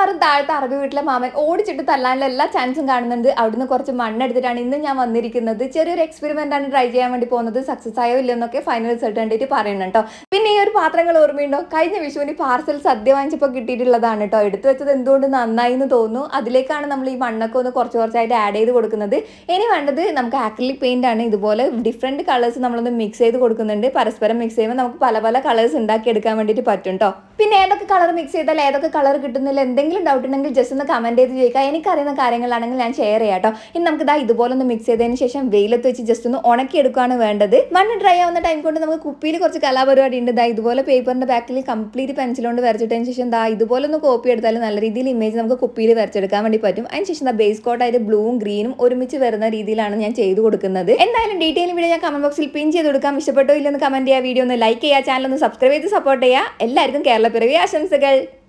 മിക്കവാറും താഴത്തെ അറബി വീട്ടിലെ മാമൻ ഓടിച്ചിട്ട് തല്ലാനുള്ള എല്ലാ ചാൻസും കാണുന്നുണ്ട് അവിടുന്ന് കുറച്ച് മണ്ണെടുത്തിട്ടാണ് ഇന്ന് ഞാൻ വന്നിരിക്കുന്നത് ചെറിയൊരു എക്സ്പെരിമെന്റ് ആണ് ട്രൈ ചെയ്യാൻ വേണ്ടി പോകുന്നത് സക്സസ് ആയോ ഇല്ലെന്നൊക്കെ ഫൈനൽ റിസൾട്ട് കണ്ടിട്ട് പറയുന്നുണ്ട് കേട്ടോ പിന്നെ ഈ ഒരു പാത്രങ്ങൾ ഓർമ്മയുണ്ടോ കഴിഞ്ഞ വിഷുവിന് പാർസൽ സദ്യ വാങ്ങിച്ചപ്പോൾ കിട്ടിയിട്ടുള്ളതാണ് കേട്ടോ എടുത്തു വെച്ചത് എന്തുകൊണ്ട് നന്നായി എന്ന് തോന്നുന്നു അതിലേക്കാണ് നമ്മൾ ഈ മണ്ണൊക്കെ ഒന്ന് കുറച്ച് കുറച്ചായിട്ട് ആഡ് ചെയ്ത് കൊടുക്കുന്നത് ഇനി വേണ്ടത് നമുക്ക് ആക്രിലിക് പെയിന്റ് ആണ് ഇതുപോലെ ഡിഫറെന്റ് കളേഴ്സ് നമ്മളൊന്ന് മിക്സ് ചെയ്ത് കൊടുക്കുന്നുണ്ട് പരസ്പരം മിക്സ് ചെയ്യുമ്പോൾ നമുക്ക് പല പല കളേഴ്സ് ഉണ്ടാക്കി എടുക്കാൻ വേണ്ടിയിട്ട് പറ്റും കേട്ടോ പിന്നെ ഏതൊക്കെ കളർ മിക്സ് ചെയ്താൽ ഏതൊക്കെ കളർ കിട്ടുന്നില്ല എന്തെങ്കിലും ഡൗട്ട് ഉണ്ടെങ്കിൽ ജസ്റ്റ് ഒന്ന് കമന്റ് ചെയ്ത് ചോദിക്കുക എനിക്കറിയുന്ന കാര്യങ്ങളാണെങ്കിൽ ഞാൻ ഷെയർ ചെയ്യാം കേട്ടോ ഇനി നമുക്ക് ഇതാ ഇതുപോലെ ഒന്ന് മിക്സ് ചെയ്തതിന് ശേഷം വെയിലത്ത് വെച്ച് ജസ്റ്റ് ഒന്ന് ഉണക്കി എടുക്കുകയാണ് വേണ്ടത് മണ്ണ് ഡ്രൈ ആവുന്ന ടൈം കൊണ്ട് നമുക്ക് കുപ്പിയിൽ കുറച്ച് കലാപരിപാടി ഉണ്ട് ദാ ഇതുപോലെ പേപ്പറിന്റെ ബാക്കിൽ കംപ്ലീറ്റ് പെൻസിൽ കൊണ്ട് വരച്ചിട്ടതിന് ശേഷം ദാ ഇതുപോലെ ഒന്ന് കോപ്പി എടുത്താൽ നല്ല രീതിയിൽ ഇമേജ് നമുക്ക് കുപ്പിയിൽ വരച്ചെടുക്കാൻ വേണ്ടി പറ്റും അതിന് ശേഷം ദാ ബേസ് കോട്ടായിട്ട് ബ്ലൂവും ഗ്രീനും ഒരുമിച്ച് വരുന്ന രീതിയിലാണ് ഞാൻ ചെയ്തു കൊടുക്കുന്നത് എന്തായാലും ഡീറ്റെയിൽ വീഡിയോ ഞാൻ കമന്റ് ബോക്സിൽ പിൻ ചെയ്ത് കൊടുക്കാം ഇഷ്ടപ്പെട്ടോ ഇല്ലെന്ന് കമന്റ് ചെയ്യുക വീഡിയോ ഒന്ന് ലൈക്ക് ചെയ്യുക ചാനൽ ഒന്ന് സബ്സ്ക്രൈബ് ചെയ്ത് സപ്പോർട്ട് ചെയ്യുക എല്ലാവർക്കും കേരള പിറവി ആശംസകൾ